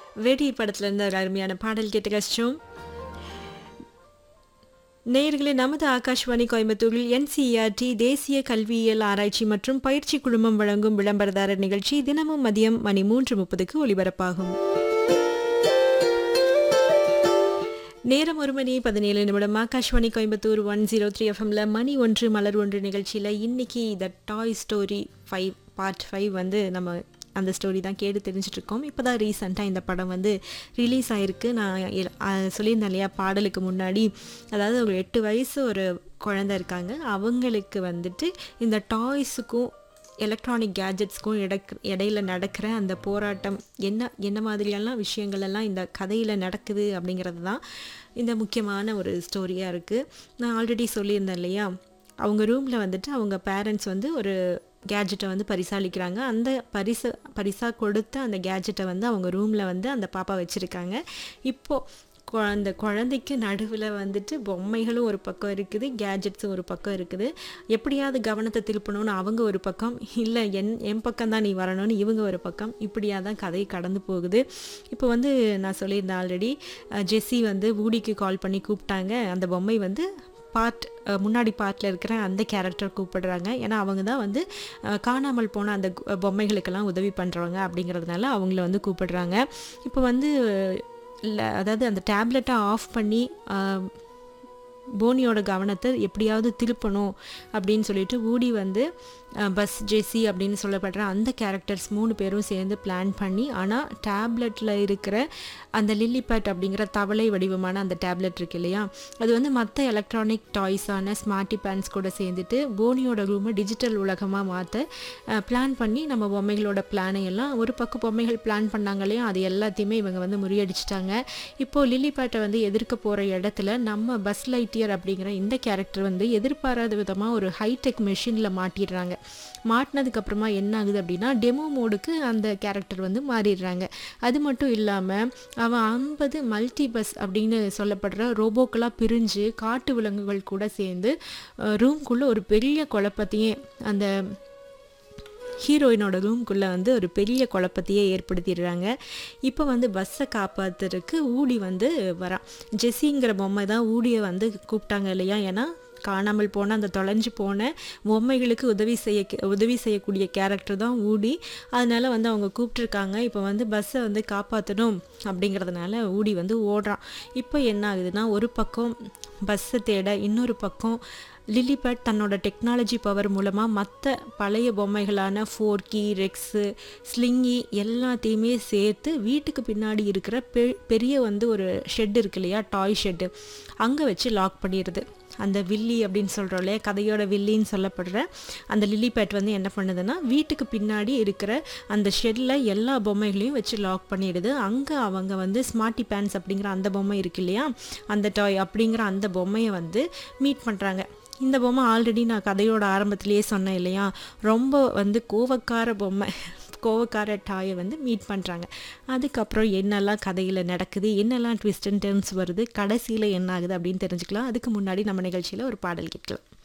வெடி படத்துல இருந்து ஒரு அருமையான பாடல் கேட்டு கஷ்டம் நேயர்களே நமது ஆகாஷ்வாணி கோயம்புத்தூரில் என்சிஇஆர்டி தேசிய கல்வியியல் ஆராய்ச்சி மற்றும் பயிற்சி குழுமம் வழங்கும் விளம்பரதாரர் நிகழ்ச்சி தினமும் மதியம் மணி மூன்று முப்பதுக்கு ஒலிபரப்பாகும் நேரம் ஒரு மணி பதினேழு நிமிடம் Akashvani Coimbatore one zero three எஃப்எம்ல மணி ஒன்று மலர் ஒன்று நிகழ்ச்சியில் இன்னைக்கு the toy story five part five வந்து நம்ம அந்த ஸ்டோரி தான் கேட்டு தெரிஞ்சிட்ருக்கோம் இப்போ தான் ரீசெண்டாக இந்த படம் வந்து ரிலீஸ் ஆகிருக்கு நான் எ- அ, சொல்லியிருந்தேன் இல்லையா பாடலுக்கு முன்னாடி அதாவது ஒரு எட்டு வயசு ஒரு குழந்தை இருக்காங்க அவங்களுக்கு வந்துட்டு இந்த டாய்ஸுக்கும் எலக்ட்ரானிக் கேஜெட்ஸ்க்கும் இடக் இடையில நடக்கிற அந்த போராட்டம் என்ன என்ன மாதிரியெல்லாம் விஷயங்கள் எல்லாம் இந்த கதையில் நடக்குது அப்படிங்கிறது தான் இந்த முக்கியமான ஒரு ஸ்டோரியாக இருக்குது நான் ஆல்ரெடி சொல்லியிருந்தேன் இல்லையா அவங்க ரூமில் வந்துட்டு அவங்க பேரண்ட்ஸ் வந்து ஒரு கேஜெட்டை வந்து பரிசாலிக்கிறாங்க அந்த பரிசு பரிசாக கொடுத்த அந்த கேஜெட்டை வந்து அவங்க ரூமில் வந்து அந்த பாப்பா வச்சுருக்காங்க இப்போது கொ- அந்த குழந்தைக்கு நடுவில் வந்துட்டு பொம்மைகளும் ஒரு பக்கம் இருக்குது கேஜெட்ஸும் ஒரு பக்கம் இருக்குது எப்படியாவது கவனத்தை திருப்பணும்னு அவங்க ஒரு பக்கம் இல்லை என் என் பக்கம் தான் நீ வரணும்னு இவங்க ஒரு பக்கம் இப்படியாக தான் கதை கடந்து போகுது இப்போ வந்து நான் சொல்லியிருந்தேன் ஆல்ரெடி ஜெஸ்ஸி வந்து வூடிக்கு கால் பண்ணி கூப்பிட்டாங்க அந்த பொம்மை வந்து பார்ட் முன்னாடி பார்ட்டில் இருக்கிற அந்த கேரக்டர் கூப்பிடுறாங்க ஏன்னா அவங்க தான் வந்து அஹ், காணாமல் போன அந்த கு- பொம்மைகளுக்கெல்லாம் உதவி பண்ணுறவங்க அப்படிங்கிறதுனால அவங்கள வந்து கூப்பிடுறாங்க இப்போ வந்து இல்லை அதாவது அந்த டேப்லெட்டை ஆஃப் பண்ணி அஹ், போனியோட கவனத்தை எப்படியாவது திருப்பணும் அப்படின்னு சொல்லிட்டு ஊடி வந்து அஹ், பஸ் ஜெசி அப்படின்னு சொல்லப்படுற அந்த கேரக்டர்ஸ் மூணு பேரும் சேர்ந்து பிளான் பண்ணி ஆனால் டேப்லெட்டில் இருக்கிற அந்த லில்லிபேட் அப்படிங்கிற தவளை வடிவமான அந்த டேப்லெட் இருக்கு இல்லையா அது வந்து மற்ற எலக்ட்ரானிக் டாய்ஸான ஸ்மார்ட்டி பேன்ஸ் கூட சேர்ந்துட்டு போனியோட ரூமை டிஜிட்டல் உலகமாக மாற்ற பிளான் பண்ணி நம்ம பொம்மைகளோட பிளானை எல்லாம் ஒரு பக்கம் பொம்மைகள் பிளான் பண்ணாங்க இல்லையா அது எல்லாத்தையுமே இவங்க வந்து முறியடிச்சிட்டாங்க இப்போ லில்லிபேட்டை வந்து எதிர்க்க போகிற இடத்துல நம்ம பஸ் லைட்டியர் அப்படிங்கிற இந்த கேரக்டர் வந்து எதிர்பாராத விதமாக ஒரு ஹைடெக் மெஷினில் மாட்டிடுறாங்க மாட்டினதுக்கு அப்புறமா என்ன ஆகுது அப்படின்னா டெமோ மோடுக்கு அந்த கேரக்டர் வந்து மாறிடுறாங்க அது மட்டும் இல்லாமல் அவன் ஐம்பது மல்டி பஸ் அப்படின்னு சொல்லப்படுற ரோபோக்களாக பிரிஞ்சு காட்டு விலங்குகள் கூட சேர்ந்து ரூம்குள்ளே ஒரு பெரிய குழப்பத்தையே அந்த ஹீரோயினோட ரூம்குள்ளே வந்து ஒரு பெரிய குழப்பத்தையே ஏற்படுத்திடுறாங்க இப்போ வந்து பஸ்ஸை காப்பாத்துறதுக்கு ஊடி வந்து வரான் ஜெஸ்ஸிங்கிற பொம்மை தான் ஊடியை வந்து கூப்பிட்டாங்க இல்லையா ஏன்னா காணாமல் போன அந்த தொலைஞ்சு போன பொம்மைகளுக்கு உதவி செய்ய உதவி செய்யக்கூடிய கேரக்டர் தான் ஊடி அதனால வந்து அவங்க கூப்பிட்ருக்காங்க இப்போ வந்து பஸ்ஸை வந்து காப்பாற்றணும் அப்படிங்கிறதுனால ஊடி வந்து ஓடுறான் இப்போ என்ன ஆகுதுன்னா ஒரு பக்கம் பஸ்ஸை தேட இன்னொரு பக்கம் லிலிபேட் தன்னோட டெக்னாலஜி பவர் மூலமாக மற்ற பழைய பொம்மைகளான ஃபோர்கி ரெக்ஸு ஸ்லிங்கி எல்லாத்தையுமே சேர்த்து வீட்டுக்கு பின்னாடி இருக்கிற பெ பெரிய வந்து ஒரு ஷெட் இருக்கு இல்லையா டாய் ஷெட்டு அங்கே வச்சு லாக் பண்ணிடுது அந்த வில்லி அப்படின்னு சொல்கிறோம் இல்லையா கதையோட வில்லின்னு சொல்லப்படுற அந்த லிலிபேட் வந்து என்ன பண்ணுதுன்னா வீட்டுக்கு பின்னாடி இருக்கிற அந்த ஷெட்டில் எல்லா பொம்மைகளையும் வச்சு லாக் பண்ணிடுது அங்கே அவங்க வந்து ஸ்மார்ட்டி பேன்ஸ் அப்படிங்கிற அந்த பொம்மை இருக்கு இல்லையா அந்த டாய் அப்படிங்கிற அந்த பொம்மையை வந்து மீட் பண்ணுறாங்க இந்த பொம்மை ஆல்ரெடி நான் கதையோட ஆரம்பத்திலேயே சொன்னேன் இல்லையா ரொம்ப வந்து கோவக்கார பொம்மை கோவக்கார டாயை வந்து மீட் பண்ணுறாங்க அதுக்கப்புறம் என்னெல்லாம் கதையில் நடக்குது என்னெல்லாம் ட்விஸ்ட் அண்ட் டர்ன்ஸ் வருது கடைசியில் என்ன ஆகுது அப்படின்னு தெரிஞ்சுக்கலாம் அதுக்கு முன்னாடி நம்ம நிகழ்ச்சியில் ஒரு பாடல் கேட்கலாம்